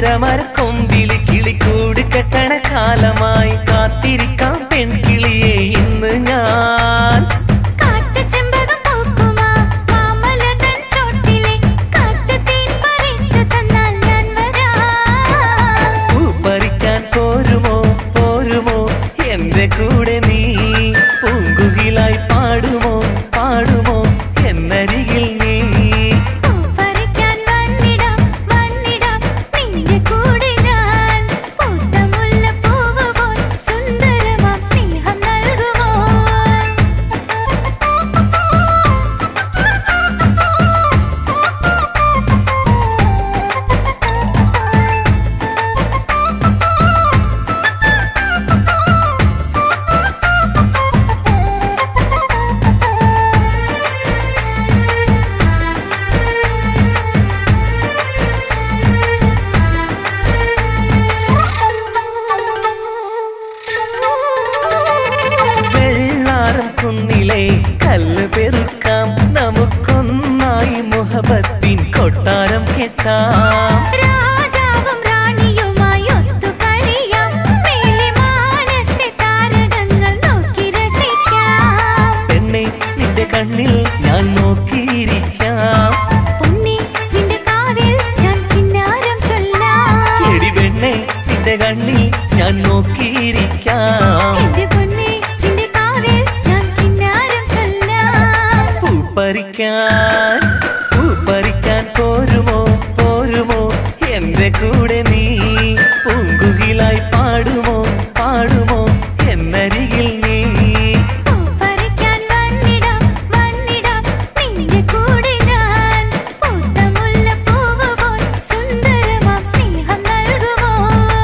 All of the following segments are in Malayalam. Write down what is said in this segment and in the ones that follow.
കാഞ്ഞിരമരക്കൊമ്പില് കിളിക്കൂട് കെട്ടണ കാലമായി കാത്തിരിക്കാം പെൺകിളിയെ ഇന്ന് ഞാൻ കാട്ടുചെമ്പകം പൂക്കുമാ മാമലതൻ ചോട്ടിലെ കാട്ടുതേൻ പറിച്ചു തന്നാൽ ഞാൻ വരാം പൂ പറിക്കാൻ പോരുമോ പോരുമോ എന്റെ കൂടെ നീ പൂങ്കുകിലായി പാടുമോ പാടുമോ എന്നരികിൽ നീ പൂ പറിക്കാൻ വന്നിടാം വന്നിടാം നിന്റെ കൂടെ ഞാൻ പൂത്ത മുല്ലപ്പൂവ് പോൽ സുന്ദരമാം സ്നേഹം നൽകുമോ വെള്ളാരം കുന്നിലെ കല്ല് പെറുക്കാം നമുക്കൊന്നായി മുഹബത്തിൻ കൊട്ടാരം കെട്ടാം രാജാവും റാണിയുമായി ഒത്തുകഴിയാം മേലെ മാനത്തെ താരകങ്ങൾ നോക്കി രസിക്കാം പെണ്ണെ നിന്റെ കണ്ണിൽ ഞാൻ നോക്കിയിരിക്കാം പൊന്നേ നിന്റെ കാതിൽ ഞാൻ കിന്നാരം ചൊല്ലാം എടി പെണ്ണെ നിന്റെ കണ്ണിൽ ഞാൻ നോക്കിയിരിക്കാം എന്റെ പൊന്നേ നിന്റെ കാതിൽ ഞാൻ കിന്നാരം ചൊല്ലാം പൂപ്പറിക്കാൻ പൂപ്പറിക്കാൻ പോരുമോ പോരുമോ എന്റെ കൂടെ നീ പൂങ്കുകിലായി പാടുമോ പാടുമോ എന്നരികിൽ നീ പൂ പറിക്കാൻ വന്നിടാം വന്നിടാം നിന്റെ കൂടെ ഞാൻ പൂത്ത മുല്ലപ്പൂവ് പോൽ സുന്ദരമാം സ്നേഹം നൽകുമോ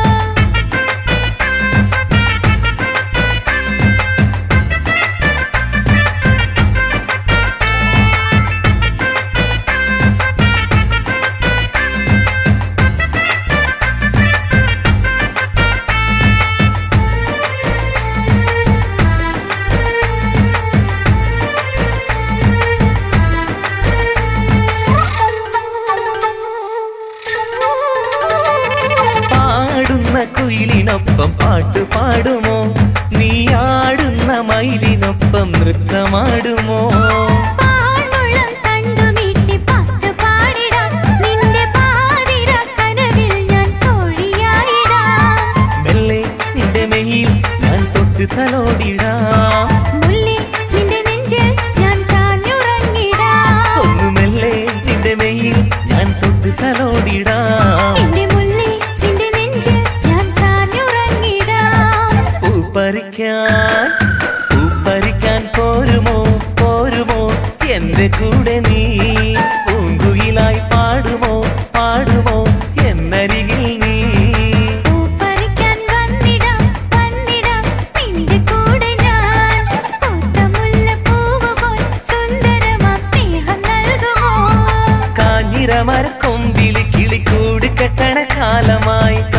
പാടുന്ന കുയിലിനൊപ്പം പാട്ട് പാടുമോ നീ ആടുന്ന മയിലിനൊപ്പം നൃത്തമാടുമോ പാഴ്മുളം തണ്ടുമീട്ടി പാട്ട് പാടിടാം നിന്റെ പാതിര കനവിൽ ഞാൻ കോഴിയായിടാം മെല്ലെ നിന്റെ മെയിൽ ഞാൻ തൊട്ട് തലോടിടാം മുല്ലേ നിന്റെ നെഞ്ചിൽ ഞാൻ ചാഞ്ഞുറങ്ങിടാം ഒന്നു മെല്ലെ നിന്റെ മെയിൽ ഞാൻ തൊട്ട് തലോടിടാം എന്റെ മുല്ലേ നിന്റെ നെഞ്ചിൽ ഞാൻ ചാഞ്ഞുറങ്ങിടാം പൂപ്പറിക്കാൻ പൂപ്പറിക്കാൻ പോരുമോ പോരുമോ എന്റെ കൂടെ നീ പൂങ്കുയിലായി പാടുമോ പാടുമോ എന്നരികിൽ നീ പൂ പറിക്കാൻ വന്നിടാം വന്നിടാം നിന്റെ കൂടെ ഞാൻ പൂത്ത മുല്ലപ്പൂവ് പോൽ സുന്ദരമാം സ്നേഹം നൽകുമോ കാഞ്ഞിരമരക്കൊമ്പില് കിളിക്കൂട് കെട്ടണ കാലമായി